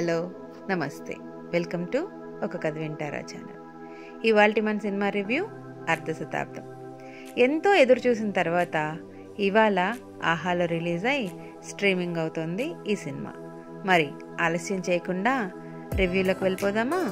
hello నమస్తే welcome to ఒక కథ వింటారా ఛానల్ ఇవాళ మన సినిమా రివ్యూ అర్ధ శతాబ్దం ఎంతో ఎదురు చూసిన తర్వాత ఇవాళ ఆహాలో రిలీజ్ అయి స్ట్రీమింగ్ అవుతుంది ఈ సినిమా మరి ఆలస్యం చేయకుండా రివ్యూలోకి వెళ్ళిపోదామా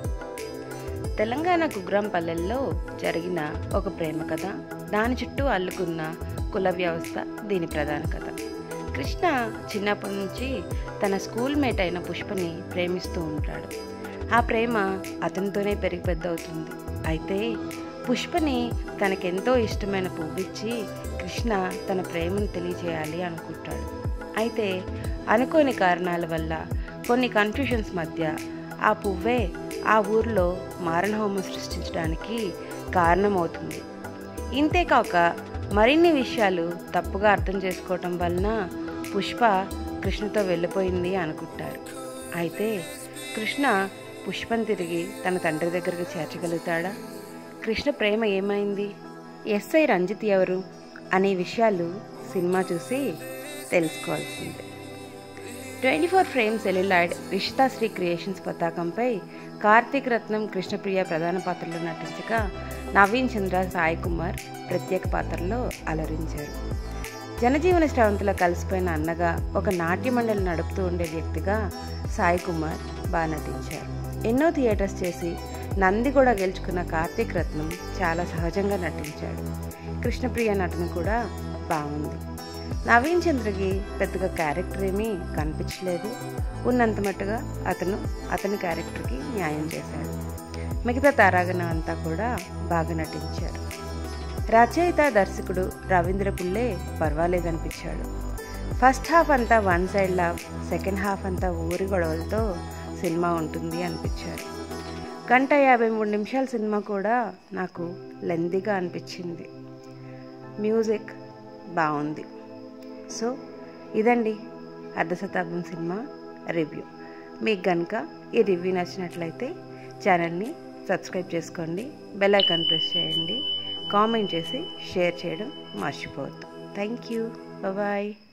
తెలంగాణ కుగ్రాం పల్లెల్లో జరిగిన ఒక ప్రేమ కథ దాని చుట్టూ అల్లుకున్న కుల వ్యవస్థ దీని ప్రధాన కథ కృష్ణ చిన్నప్పటి నుంచి తన స్కూల్ మేట్ అయిన పుష్పని ప్రేమిస్తూ ఉంటాడు ఆ ప్రేమ అతనితోనే పెరిగి పెద్ద అవుతుంది అయితే పుష్పని తనకెంతో ఇష్టమైన పువ్విచ్చి కృష్ణ తన ప్రేమను తెలియజేయాలి అనుకుంటాడు అయితే అనుకోని కారణాల వల్ల కొన్ని కన్ఫ్యూషన్స్ మధ్య ఆ పువ్వే ఆ ఊర్లో మారణహోమం సృష్టించడానికి కారణమవుతుంది ఇంతేకాక మరిన్ని విషయాలు తప్పుగా అర్థం చేసుకోవటం వలన పుష్ప కృష్ణతో వెళ్ళిపోయింది అనుకుంటారు అయితే కృష్ణ పుష్పను తిరిగి తన తండ్రి దగ్గరికి చేర్చగలుగుతాడా కృష్ణ ప్రేమ ఏమైంది ఎస్ఐ రంజిత్ ఎవరు అనే విషయాలు సినిమా చూసి తెలుసుకోవాల్సిందే twenty four frame celluloid Rishitha Sri creations పతాకంపై కార్తీక్ రత్నం కృష్ణప్రియ ప్రధాన పాత్రలో నటించగా నవీన్ చంద్ర సాయి కుమార్ ప్రత్యేక పాత్రలో అలరించారు జనజీవన శ్రవంతిలో కలిసిపోయిన అన్నగా ఒక నాట్య మండలి నడుపుతూ ఉండే వ్యక్తిగా సాయి కుమార్ బాగా నటించారు ఎన్నో థియేటర్స్ చేసి నంది కూడా గెలుచుకున్న కార్తీక్ రత్నం చాలా సహజంగా నటించాడు కృష్ణప్రియ నటన కూడా బాగుంది నవీన్ చంద్రకి పెద్దగా క్యారెక్టర్ ఏమీ కనిపించలేదు ఉన్నంత మట్టుగా అతను అతని క్యారెక్టర్కి న్యాయం చేశాడు మిగతా తారాగణం అంతా కూడా బాగా నటించారు రచయిత దర్శకుడు రవీంద్ర పుల్లే పర్వాలేదనిపించాడు ఫస్ట్ హాఫ్ అంతా one side love second half అంతా ఊరి గొడవలతో సినిమా ఉంటుంది అనిపించారు గంట యాభై మూడు నిమిషాల సినిమా కూడా నాకు లెందీగా అనిపించింది మ్యూజిక్ బాగుంది సో ఇదండి అర్ధ శతాబ్దం సినిమా రివ్యూ మీకు కనుక ఈ రివ్యూ నచ్చినట్లయితే ఛానల్ని సబ్స్క్రైబ్ చేసుకోండి బెల్ ఐకాన్ ప్రెస్ చేయండి కామెంట్ చేసి షేర్ చేయడం మర్చిపోవద్దు థ్యాంక్ యూ బాయ్